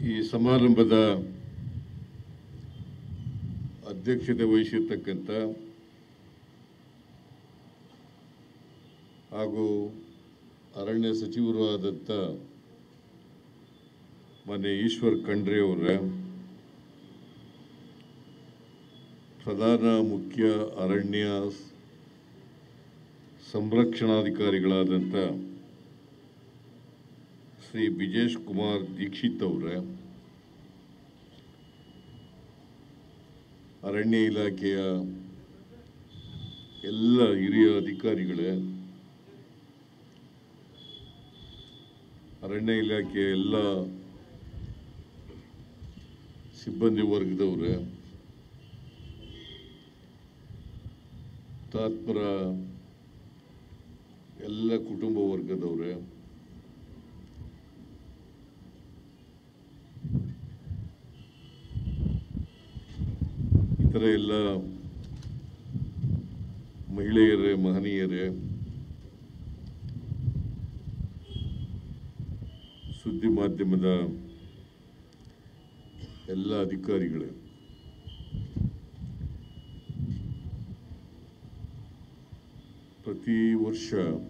ಈ ಸಮಾರಂಭದ ಅಧ್ಯಕ್ಷತೆ ವಹಿಸಿರ್ತಕ್ಕಂಥ ಹಾಗೂ ಅರಣ್ಯ ಸಚಿವರು ಆದಂಥ ಮೊನ್ನೆ ಈಶ್ವರ್ ಖಂಡ್ರೆ ಅವರ ಪ್ರಧಾನ ಮುಖ್ಯ ಅರಣ್ಯ ಸಂರಕ್ಷಣಾಧಿಕಾರಿಗಳಾದಂಥ ಶ್ರೀ ಬಿಜೇಶ್ ಕುಮಾರ್ ದೀಕ್ಷಿತ್ ಅವರ ಅರಣ್ಯ ಇಲಾಖೆಯ ಎಲ್ಲ ಹಿರಿಯ ಅಧಿಕಾರಿಗಳೇ ಅರಣ್ಯ ಇಲಾಖೆಯ ಎಲ್ಲ ಸಿಬ್ಬಂದಿ ವರ್ಗದವ್ರೆ ಹುತಾತ್ಮರ ಎಲ್ಲ ಕುಟುಂಬ ವರ್ಗದವ್ರೆ ಇತರ ಎಲ್ಲ ಮಹಿಳೆಯರೇ ಮಹನೀಯರೇ ಸುದ್ದಿ ಮಾಧ್ಯಮದ ಎಲ್ಲ ಅಧಿಕಾರಿಗಳೇ ಪ್ರತಿ ವರ್ಷ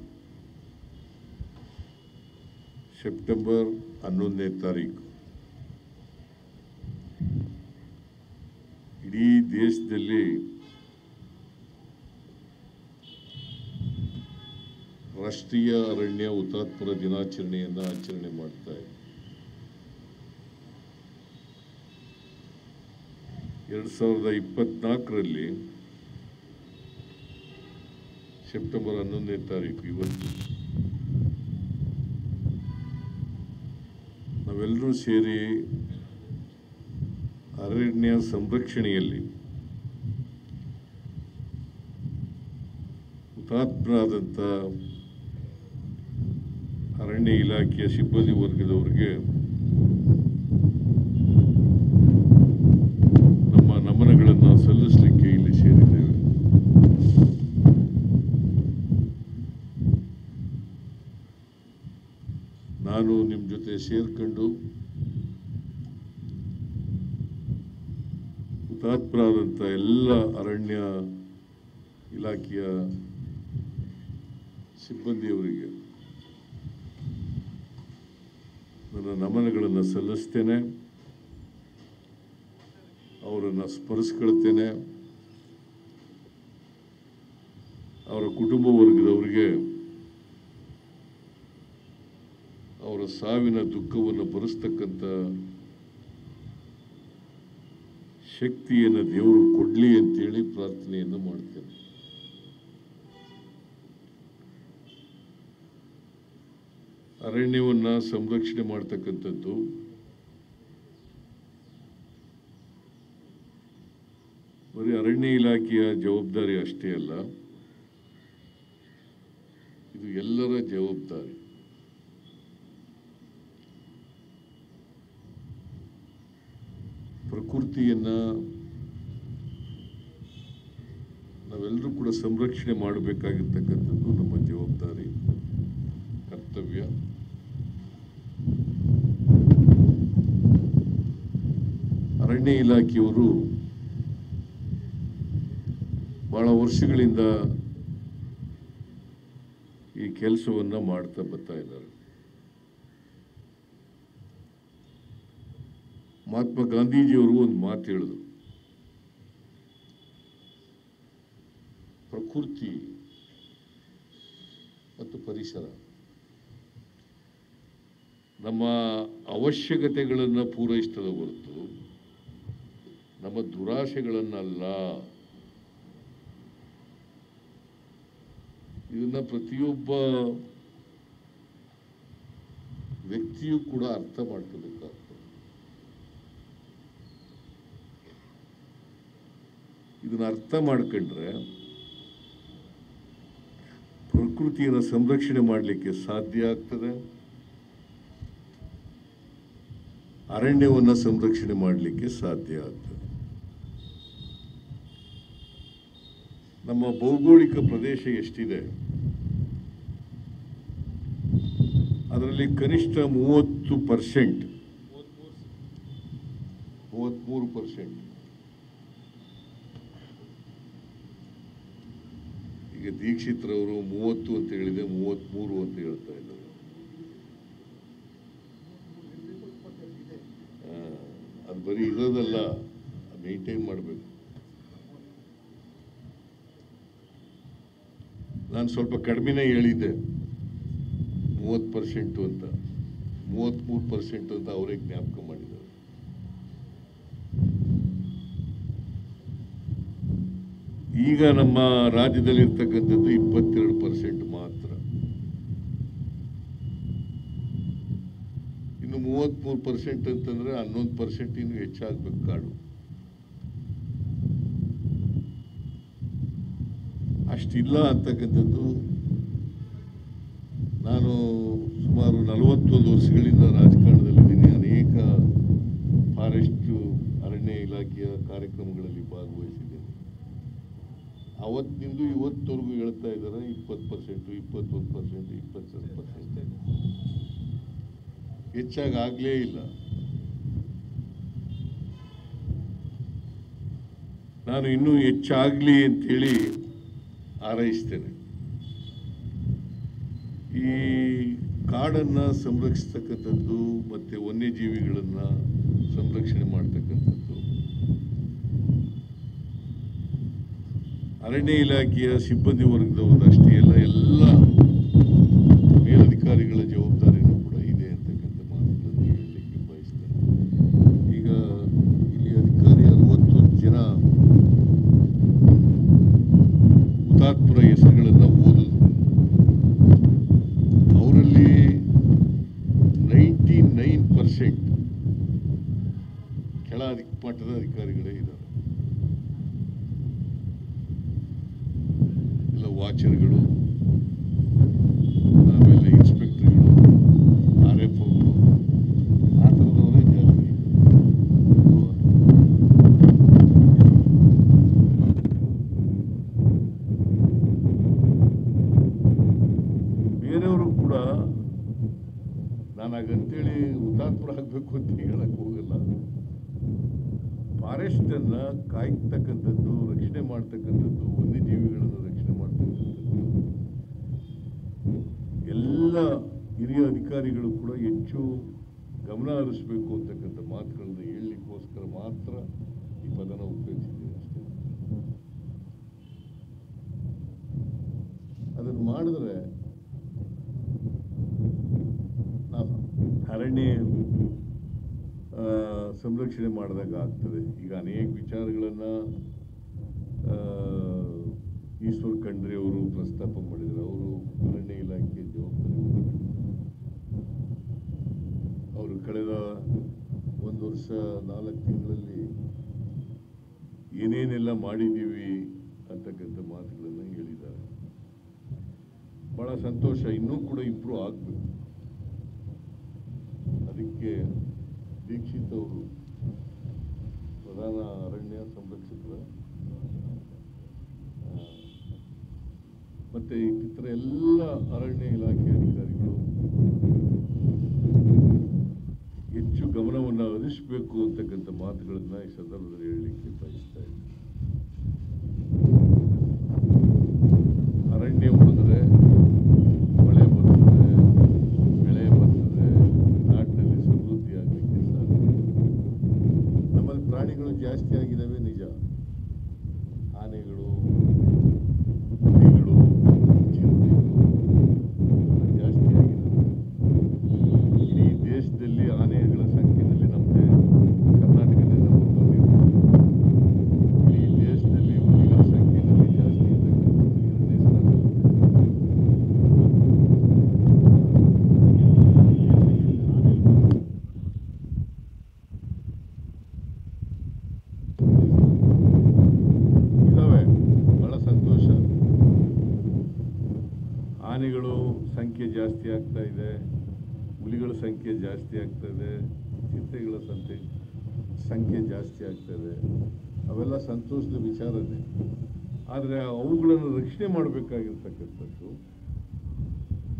ಸೆಪ್ಟೆಂಬರ್ ಹನ್ನೊಂದನೇ ತಾರೀಕು ಇಡೀ ದೇಶದಲ್ಲಿ ರಾಷ್ಟ್ರೀಯ ಅರಣ್ಯ ಹುತಾತ್ಮರ ದಿನಾಚರಣೆಯನ್ನು ಆಚರಣೆ ಮಾಡ್ತಾ ಇದೆ ಎರಡು ಸಾವಿರದ ಇಪ್ಪತ್ನಾಲ್ಕರಲ್ಲಿ ಸೆಪ್ಟೆಂಬರ್ ಹನ್ನೊಂದನೇ ತಾರೀಕು ಇವತ್ತು ನಾವೆಲ್ಲರೂ ಸೇರಿ ಅರಣ್ಯ ಸಂರಕ್ಷಣೆಯಲ್ಲಿ ಹುತಾತ್ಮರಾದಂಥ ಅರಣ್ಯ ಇಲಾಖೆಯ ಸಿಬ್ಬಂದಿ ವರ್ಗದವರಿಗೆ ನಮ್ಮ ನಮನಗಳನ್ನು ಸಲ್ಲಿಸಲಿಕ್ಕೆ ಇಲ್ಲಿ ಸೇರಿದ್ದೇವೆ ನಾನು ನಿಮ್ಮ ಜೊತೆ ಸೇರ್ಕೊಂಡು ಹುತಾತ್ಮರಾದಂಥ ಎಲ್ಲ ಅರಣ್ಯ ಇಲಾಖೆಯ ಸಿಬ್ಬಂದಿಯವರಿಗೆ ನನ್ನ ನಮನಗಳನ್ನು ಸಲ್ಲಿಸ್ತೇನೆ ಅವರನ್ನು ಸ್ಮರಿಸ್ಕೊಳ್ತೇನೆ ಅವರ ಕುಟುಂಬ ವರ್ಗದವರಿಗೆ ಅವರ ಸಾವಿನ ದುಃಖವನ್ನು ಭರಿಸ್ತಕ್ಕಂಥ ಶಕ್ತಿಯನ್ನು ದೇವರು ಕೊಡಲಿ ಅಂತೇಳಿ ಪ್ರಾರ್ಥನೆಯನ್ನು ಮಾಡ್ತೇನೆ ಅರಣ್ಯವನ್ನು ಸಂರಕ್ಷಣೆ ಮಾಡ್ತಕ್ಕಂಥದ್ದು ಬರೀ ಅರಣ್ಯ ಇಲಾಖೆಯ ಜವಾಬ್ದಾರಿ ಅಷ್ಟೇ ಅಲ್ಲ ಇದು ಎಲ್ಲರ ಜವಾಬ್ದಾರಿ ಪ್ರಕೃತಿಯನ್ನ ನಾವೆಲ್ಲರೂ ಕೂಡ ಸಂರಕ್ಷಣೆ ಮಾಡಬೇಕಾಗಿರ್ತಕ್ಕಂಥದ್ದು ನಮ್ಮ ಜವಾಬ್ದಾರಿ ಕರ್ತವ್ಯ ಅರಣ್ಯ ಇಲಾಖೆಯವರು ಬಹಳ ವರ್ಷಗಳಿಂದ ಈ ಕೆಲಸವನ್ನ ಮಾಡ್ತಾ ಬರ್ತಾ ಇದ್ದಾರೆ ಮಹಾತ್ಮ ಗಾಂಧೀಜಿಯವರು ಒಂದು ಮಾತು ಹೇಳಿದ್ರು ಪ್ರಕೃತಿ ಮತ್ತು ಪರಿಸರ ನಮ್ಮ ಅವಶ್ಯಕತೆಗಳನ್ನು ಪೂರೈಸ್ತದ ಹೊರತು ನಮ್ಮ ದುರಾಶೆಗಳನ್ನಲ್ಲ ಇದನ್ನ ಪ್ರತಿಯೊಬ್ಬ ವ್ಯಕ್ತಿಯೂ ಕೂಡ ಅರ್ಥ ಮಾಡ್ಕೋಬೇಕಾಗ್ತದೆ ಇದನ್ನ ಅರ್ಥ ಮಾಡ್ಕೊಂಡ್ರೆ ಪ್ರಕೃತಿಯನ್ನು ಸಂರಕ್ಷಣೆ ಮಾಡಲಿಕ್ಕೆ ಸಾಧ್ಯ ಆಗ್ತದೆ ಅರಣ್ಯವನ್ನು ಸಂರಕ್ಷಣೆ ಮಾಡಲಿಕ್ಕೆ ಸಾಧ್ಯ ಆಗ್ತದೆ ನಮ್ಮ ಭೌಗೋಳಿಕ ಪ್ರದೇಶ ಎಷ್ಟಿದೆ ಅದರಲ್ಲಿ ಕನಿಷ್ಠ ಮೂವತ್ತು ಪರ್ಸೆಂಟ್ ಮೂವತ್ತ್ಮೂರು ಪರ್ಸೆಂಟ್ ಈಗ ದೀಕ್ಷಿತ್ರವರು ಮೂವತ್ತು ಅಂತ ಹೇಳಿದೆ ಮೂವತ್ತ್ಮೂರು ಅಂತ ಹೇಳ್ತಾ ಇದ್ದಾರೆ ಆ, ಅದು ಬರೀ ಇರೋದಲ್ಲ ಮೇಂಟೈನ್ ಮಾಡಬೇಕು ನಾನು ಸ್ವಲ್ಪ ಕಡಿಮೆನೇ ಹೇಳಿದ್ದೆ ಮೂವತ್ತು ಪರ್ಸೆಂಟು ಅಂತ ಮೂವತ್ತ್ಮೂರು ಪರ್ಸೆಂಟ್ ಅಂತ ಅವರೇ ಜ್ಞಾಪಕ ಮಾಡಿದ್ದಾರೆ ಈಗ ನಮ್ಮ ರಾಜ್ಯದಲ್ಲಿ ಇರ್ತಕ್ಕಂಥದ್ದು ಇಪ್ಪತ್ತೆರಡು ಪರ್ಸೆಂಟ್ ಮಾತ್ರ ಇನ್ನು ಮೂವತ್ತ್ಮೂರು ಪರ್ಸೆಂಟ್ ಅಂತಂದ್ರೆ ಹನ್ನೊಂದು ಪರ್ಸೆಂಟ್ ಇನ್ನು ಹೆಚ್ಚಾಗಬೇಕು ಕಾಡು ಅಷ್ಟಿಲ್ಲ ಅಂತಕ್ಕಂಥದ್ದು ನಾನು ಸುಮಾರು ನಲವತ್ತೊಂದು ವರ್ಷಗಳಿಂದ ರಾಜಕಾರಣದಲ್ಲಿದ್ದೀನಿ ಅನೇಕ ಫಾರೆಸ್ಟು ಅರಣ್ಯ ಇಲಾಖೆಯ ಕಾರ್ಯಕ್ರಮಗಳಲ್ಲಿ ಭಾಗವಹಿಸಿದ್ದೇನೆ ಅವತ್ತಿನಿಂದ ಇವತ್ತವರೆಗೂ ಹೇಳ್ತಾ ಇದ್ದಾರೆ ಇಪ್ಪತ್ತು ಪರ್ಸೆಂಟು ಇಪ್ಪತ್ತೊಂದು ಪರ್ಸೆಂಟ್ ಇಪ್ಪತ್ತೆರಡು ಪರ್ಸೆಂಟ್ ಹೆಚ್ಚಾಗಿ ಆಗಲೇ ಇಲ್ಲ ನಾನು ಇನ್ನೂ ಹೆಚ್ಚಾಗಲಿ ಅಂತೇಳಿ ಹಾರೈಸ್ತೇನೆ ಈ ಕಾಡನ್ನು ಸಂರಕ್ಷಿಸ್ತಕ್ಕಂಥದ್ದು ಮತ್ತು ವನ್ಯಜೀವಿಗಳನ್ನು ಸಂರಕ್ಷಣೆ ಮಾಡ್ತಕ್ಕಂಥದ್ದು ಅರಣ್ಯ ಇಲಾಖೆಯ ಸಿಬ್ಬಂದಿ ವರ್ಗದವ್ರದ್ದು ಅಷ್ಟೇ ಅಲ್ಲ ಎಲ್ಲ ಮೇಲಧಿಕಾರಿಗಳ ಜವಾಬ್ದಾರಿನೂ ಕೂಡ ಇದೆ ಅಂತಕ್ಕಂಥ ಮಾತುಗಳನ್ನು ಹೇಳಲಿಕ್ಕೆ ಬಯಸ್ತೇನೆ ಈಗ ಇಲ್ಲಿ ಅಧಿಕಾರಿ ಅರವತ್ತೊಂದು ಜನ ಹುತಾತ್ಮರ ಹೆಸರುಗಳನ್ನು ಓದಿದ್ರು ಅವರಲ್ಲಿ ನೈಂಟಿ ನೈನ್ ಪರ್ಸೆಂಟ್ ಕೆಳ ಅಧಿ ಮಟ್ಟದ ಅಧಿಕಾರಿಗಳೇ ಇದ್ದಾರೆ ಎಲ್ಲ ವಾಚರ್ಗಳು ಆಮೇಲೆ ಇನ್ಸ್ಪೆಕ್ಟರ್ಗಳು ಆರ್ ಎಫ್ ಒಗಳು ಆ ಥರದವರೇ ಜಾಸ್ತಿ ಅಲ್ವಾ? ಬೇರೆಯವರು ಕೂಡ ನಾನು ಹಾಗಂತೇಳಿ ಹುತಾತ್ಮರಾಗಬೇಕು ಅಂತ ಹೇಳಕ್ ಹೋಗಲ್ಲ ಫಾರೆಸ್ಟ್ ಅನ್ನ ಕಾಯ್ತಕ್ಕಂಥದ್ದು ರಕ್ಷಣೆ ಮಾಡ್ತಕ್ಕಂಥದ್ದು ವನ್ಯಜೀವಿಗಳನ್ನು ರಕ್ಷಣೆ ಮಾಡ್ತಕ್ಕಂಥದ್ದು ಎಲ್ಲ ಹಿರಿಯ ಅಧಿಕಾರಿಗಳು ಕೂಡ ಹೆಚ್ಚು ಗಮನ ಹರಿಸಬೇಕು ಅಂತಕ್ಕಂಥ ಮಾತುಗಳನ್ನ ಹೇಳಲಿಕ್ಕೋಸ್ಕರ ಮಾತ್ರ ಈ ಪದನ ಉಪಯೋಗಿಸಿದ್ದೀನಿ ಅಷ್ಟೇ ಅದನ್ನು ಮಾಡಿದ್ರೆ ನಾವು ಅರಣ್ಯ ಆ, ಸಂರಕ್ಷಣೆ ಮಾಡಿದಾಗ ಆಗ್ತದೆ ಈಗ ಅನೇಕ ವಿಚಾರಗಳನ್ನು ಈಶ್ವರ್ ಖಂಡ್ರೆ ಅವರು ಪ್ರಸ್ತಾಪ ಮಾಡಿದರು ಅವರು ಅರಣ್ಯ ಇಲಾಖೆ ಜವಾಬ್ದಾರಿ ಹೊತ್ತುಕೊಂಡಿದ್ದಾರೆ. ಅವರು ಕಳೆದ ಒಂದು ವರ್ಷ ನಾಲ್ಕು ತಿಂಗಳಲ್ಲಿ ಏನೇನೆಲ್ಲ ಮಾಡಿದ್ದೀವಿ ಅಂತಕ್ಕಂಥ ಮಾತುಗಳನ್ನು ಹೇಳಿದ್ದಾರೆ ಬಹಳ ಸಂತೋಷ ಇನ್ನೂ ಕೂಡ ಇಂಪ್ರೂವ್ ಆಗಬೇಕು ಅದಕ್ಕೆ ದೀಕ್ಷಿತ್ ಅವರು ಪ್ರಧಾನ ಅರಣ್ಯ ಸಂರಕ್ಷಕರ ಆ, ಮತ್ತೆ ಇತರ ಎಲ್ಲ ಅರಣ್ಯ ಇಲಾಖೆ ಅಧಿಕಾರಿಗಳು ಹೆಚ್ಚು ಗಮನವನ್ನು ಹರಿಸಬೇಕು ಅಂತಕ್ಕಂಥ ಮಾತುಗಳನ್ನ ಈ ಸಂದರ್ಭದಲ್ಲಿ ಹೇಳಲಿಕ್ಕೆ ಬಯಸ್ತಾ ಇದ್ದೀನಿ ಅರಣ್ಯ ಉಳಿದ್ರೆ ಮಳೆ ಬರ್ತದೆ ಬೆಳೆ ಬರ್ತದೆ ನಾಡಿನಲ್ಲಿ ಸಮೃದ್ಧಿ ಆಗಲಿಕ್ಕೆ ಸಾಧ್ಯ ನಮ್ಮಲ್ಲಿ ಪ್ರಾಣಿಗಳು ಜಾಸ್ತಿ ಆಗಿದ್ದಾವೆ ನಿಜ ಆನೆಗಳು ಹುಲಿಗಳು ಚಿರತೆಗಳು ಎಲ್ಲ ಜಾಸ್ತಿ ಆಗಿದ್ದಾವೆ ಇಡೀ ದೇಶದಲ್ಲಿ ಆನೆಗಳ ಸಂಖ್ಯೆಯಲ್ಲಿ ನಮ್ಮದೇ ಕರ್ನಾಟಕದಲ್ಲಿ ನಂಬರ್ ಒನ್ ಇದೆ. ಇಡೀ ದೇಶದಲ್ಲಿ ಹುಲಿಗಳ ಸಂಖ್ಯೆಯಲ್ಲಿ ಜಾಸ್ತಿ ಇರ್ತಕ್ಕಂಥದ್ದು ಎರಡನೇ ಸ್ಥಾನದಲ್ಲಿದೆ. ಇದಾವೆ ಬಹಳ ಸಂತೋಷ ಆನೆಗಳು ಸಂಖ್ಯೆ ಜಾಸ್ತಿ ಆಗ್ತಾ ಇದೆ ಹುಲಿಗಳ ಸಂಖ್ಯೆ ಜಾಸ್ತಿ ಆಗ್ತಾ ಇದೆ ಚಿರತೆಗಳ ಸಂಖ್ಯೆ ಸಂಖ್ಯೆ ಜಾಸ್ತಿ ಆಗ್ತಾ ಇದೆ ಅವೆಲ್ಲ ಸಂತೋಷದ ವಿಚಾರನೇ ಆದರೆ ಅವುಗಳನ್ನು ರಕ್ಷಣೆ ಮಾಡಬೇಕಾಗಿರ್ತಕ್ಕಂಥದ್ದು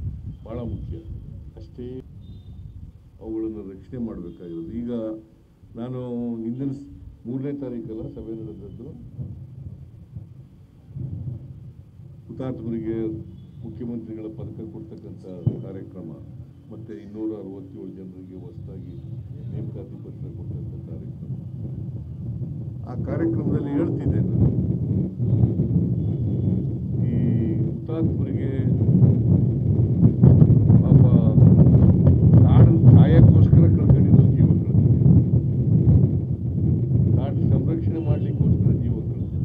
ಭಾಳ ಮುಖ್ಯ ಅಷ್ಟೇ ಅವುಗಳನ್ನು ರಕ್ಷಣೆ ಮಾಡಬೇಕಾಗಿರೋದು ಈಗ ನಾನು ಹಿಂದಿನ ಸ್- ಮೂರನೇ ತಾರೀಕಲ್ಲ ಸಭೆ ನಡೆದದ್ದು ಹುತಾತ್ಮರಿಗೆ ಮುಖ್ಯಮಂತ್ರಿಗಳ ಪದಕ ಕೊಡ್ತಕ್ಕಂಥ ಕಾರ್ಯಕ್ರಮ ಮತ್ತು ಇನ್ನೂರ ಅರವತ್ತೇಳು ಜನರಿಗೆ ಹೊಸದಾಗಿ ನೇಮಕಾತಿ ಪತ್ರ ಕೊಡ್ತಕ್ಕಂಥ ಕಾರ್ಯಕ್ರಮ ಆ ಕಾರ್ಯಕ್ರಮದಲ್ಲಿ ಹೇಳ್ತಿದ್ದೆ ನಾನು ಈ ಹುತಾತ್ಮರಿಗೆ ಪಾಪ ಕಾಡು ಕಾಯಕ್ಕೋಸ್ಕರ ಕಳ್ಕೊಂಡಿರೋ ಜೀವ ಕಳ್ಕೊಂಡಿದ್ದಾರೆ ಕಾಡು ಸಂರಕ್ಷಣೆ ಮಾಡಲಿಕ್ಕೋಸ್ಕರ ಜೀವ ಕಳ್ಕೊಂಡಿದ್ದಾರೆ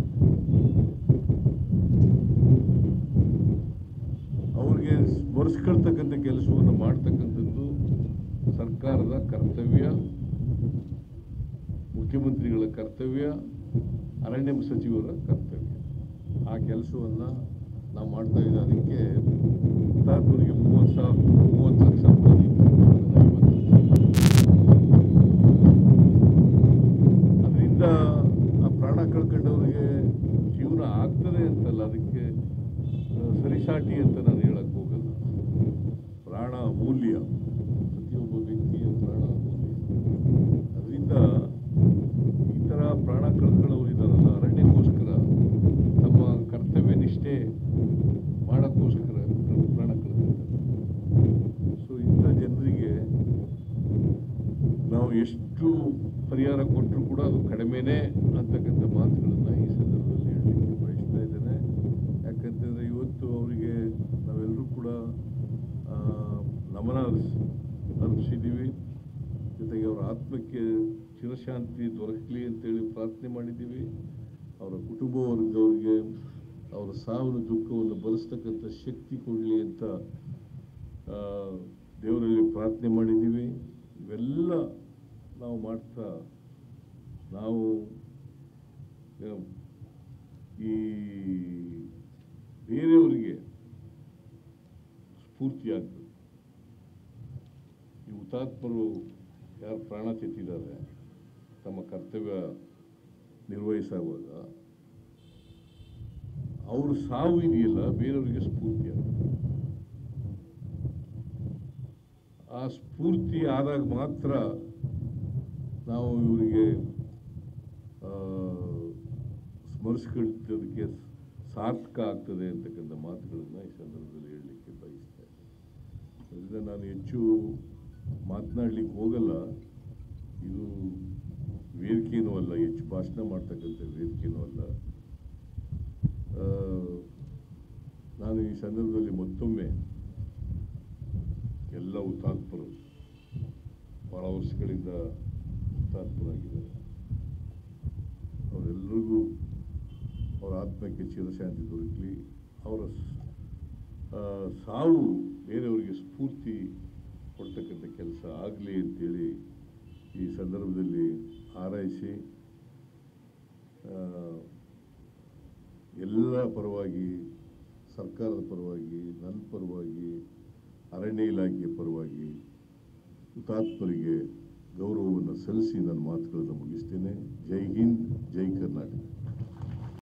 ಅವ್ರಿಗೆ ಸ್ಮರಿಸ್ಕೊಳ್ತಕ್ಕಂಥ ಕೆಲಸವನ್ನು ಮಾಡ್ತಕ್ಕಂಥದ್ದು ಸರ್ಕಾರದ ಕರ್ತವ್ಯ ಮುಖ್ಯಮಂತ್ರಿಗಳ ಕರ್ತವ್ಯ ಅರಣ್ಯ ಸಚಿವರ ಕರ್ತವ್ಯ ಆ ಕೆಲಸವನ್ನು ನಾವು ಮಾಡ್ತಾ ಇದ್ದೀವಿ ಅದಕ್ಕೆ ಹುತಾತ್ಮರಿಗೆ ಮೂವತ್ತು ಸಾವಿರ ಮೂವತ್ತು ಲಕ್ಷ ರೂಪಾಯಿ ಅದನ್ನ ಇವತ್ತು ಅದರಿಂದ ಆ ಪ್ರಾಣ ಕಳ್ಕೊಂಡವರಿಗೆ ಜೀವನ ಆಗ್ತದೆ ಅಂತಲ್ಲ ಅದಕ್ಕೆ ಆ, ಸರಿಸಾಟಿ ಅಂತ ನಾನು ಹೇಳಕ್ ಹೋಗಲ್ಲ ಪ್ರಾಣ ಅಮೂಲ್ಯ ಪ್ರತಿಯೊಬ್ಬ ವ್ಯಕ್ತಿಯ ಪ್ರಾಣ ಅಮೂಲ್ಯ ಅದರಿಂದ ಈ ಥರ ಪ್ರಾಣ ಕಳ್ಕೊಳ್ಳೋರು ಇದ್ದಾರಲ್ಲ ಅರಣ್ಯಕ್ಕೋಸ್ಕರ ತಮ್ಮ ಕರ್ತವ್ಯ ನಿಷ್ಠೆ ಮಾಡೋಕ್ಕೋಸ್ಕರ ಪ್ರಾಣ ಕಳ್ಕೊಳ್ತಾರೆ ಸೊ ಇಂಥ ಜನರಿಗೆ ನಾವು ಎಷ್ಟು ಪರಿಹಾರ ಕೊಟ್ಟರು ಕೂಡ ಅದು ಕಡಿಮೆನೇ ಅಂತಕ್ಕಂಥ ಮಾತುಗಳನ್ನು ಈ ಸಂದರ್ಭದಲ್ಲಿ ಹೇಳಲಿಕ್ಕೆ ಬಯಸ್ತಾ ಇದ್ದೇನೆ ಯಾಕಂತಂದರೆ ಇವತ್ತು ಅವರಿಗೆ ನಾವೆಲ್ಲರೂ ಕೂಡ ಆ, ನಮನ ಅರ್ಸ್ ಅರ್ಪಿಸಿದ್ದೀವಿ ಜೊತೆಗೆ ಅವರ ಆತ್ಮಕ್ಕೆ ಚಿರಶಾಂತಿ ದೊರಕಲಿ ಅಂತೇಳಿ ಪ್ರಾರ್ಥನೆ ಮಾಡಿದ್ದೀವಿ ಅವರ ಕುಟುಂಬ ವರ್ಗದವರಿಗೆ ಅವರ ಸಾವಿನ ದುಃಖವನ್ನು ಭರಿಸ್ತಕ್ಕಂಥ ಶಕ್ತಿ ಕೊಡಲಿ ಅಂತ ಆ, ದೇವರಲ್ಲಿ ಪ್ರಾರ್ಥನೆ ಮಾಡಿದ್ದೀವಿ ಇವೆಲ್ಲ ನಾವು ಮಾಡ್ತಾ ನಾವು ಏನು, ಈ ಬೇರೆಯವರಿಗೆ ಸ್ಫೂರ್ತಿಯಾಗ್ತದೆ ಈ ಹುತಾತ್ಮರು ಯಾರು ಪ್ರಾಣ ತೆತ್ತಿದ್ದಾರೆ ತಮ್ಮ ಕರ್ತವ್ಯ ನಿರ್ವಹಿಸುವಾಗ ಅವ್ರ ಸಾವು ಇದೆಯಲ್ಲ ಬೇರೆಯವರಿಗೆ ಸ್ಫೂರ್ತಿ ಆಗ್ತದೆ ಆ ಸ್ಫೂರ್ತಿ ಆದಾಗ ಮಾತ್ರ ನಾವು ಇವರಿಗೆ ಆ, ಸ್ಮರಿಸ್ಕೊಳ್ತದಕ್ಕೆ ಸಾರ್ಥಕ ಆಗ್ತದೆ ಅಂತಕ್ಕಂಥ ಮಾತುಗಳನ್ನು ಈ ಸಂದರ್ಭದಲ್ಲಿ ಹೇಳಲಿಕ್ಕೆ ಬಯಸ್ತಾ ಇದ್ದೀನಿ ಅದರಿಂದ ನಾನು ಹೆಚ್ಚು ಮಾತನಾಡ್ಲಿಕ್ಕೆ ಹೋಗಲ್ಲ ಇದು ವೇದಿಕೆಯೂ ಅಲ್ಲ ಹೆಚ್ಚು ಭಾಷಣ ಮಾಡ್ತಕ್ಕಂಥ ವೇದಿಕೆಯೂ ಅಲ್ಲ ಆ, ನಾನು ಈ ಸಂದರ್ಭದಲ್ಲಿ ಮತ್ತೊಮ್ಮೆ ಎಲ್ಲ ಹುತಾತ್ಮರು ಬಹಳ ವರ್ಷಗಳಿಂದ ಹುತಾತ್ಮರಾಗಿದ್ದಾರೆ ಅವರೆಲ್ಲರಿಗೂ ಅವರ ಆತ್ಮಕ್ಕೆ ಚಿರಶಾಂತಿ ದೊರಕಲಿ ಅವರ ಸ್- ಆ, ಸಾವು ಬೇರೆಯವರಿಗೆ ಸ್ಫೂರ್ತಿ ಕೊಡ್ತಕ್ಕಂಥ ಕೆಲಸ ಆಗಲಿ ಅಂತೇಳಿ ಈ ಸಂದರ್ಭದಲ್ಲಿ ಹಾರೈಸಿ ಆ, ಎಲ್ಲ ಪರವಾಗಿ ಸರ್ಕಾರದ ಪರವಾಗಿ ನನ್ನ ಪರವಾಗಿ ಅರಣ್ಯ ಇಲಾಖೆಯ ಪರವಾಗಿ ಹುತಾತ್ಮರಿಗೆ ಗೌರವವನ್ನು ಸಲ್ಲಿಸಿ ನನ್ನ ಮಾತುಗಳನ್ನು ಮುಗಿಸ್ತೇನೆ ಜೈ ಹಿಂದ್ ಜೈ ಕರ್ನಾಟಕ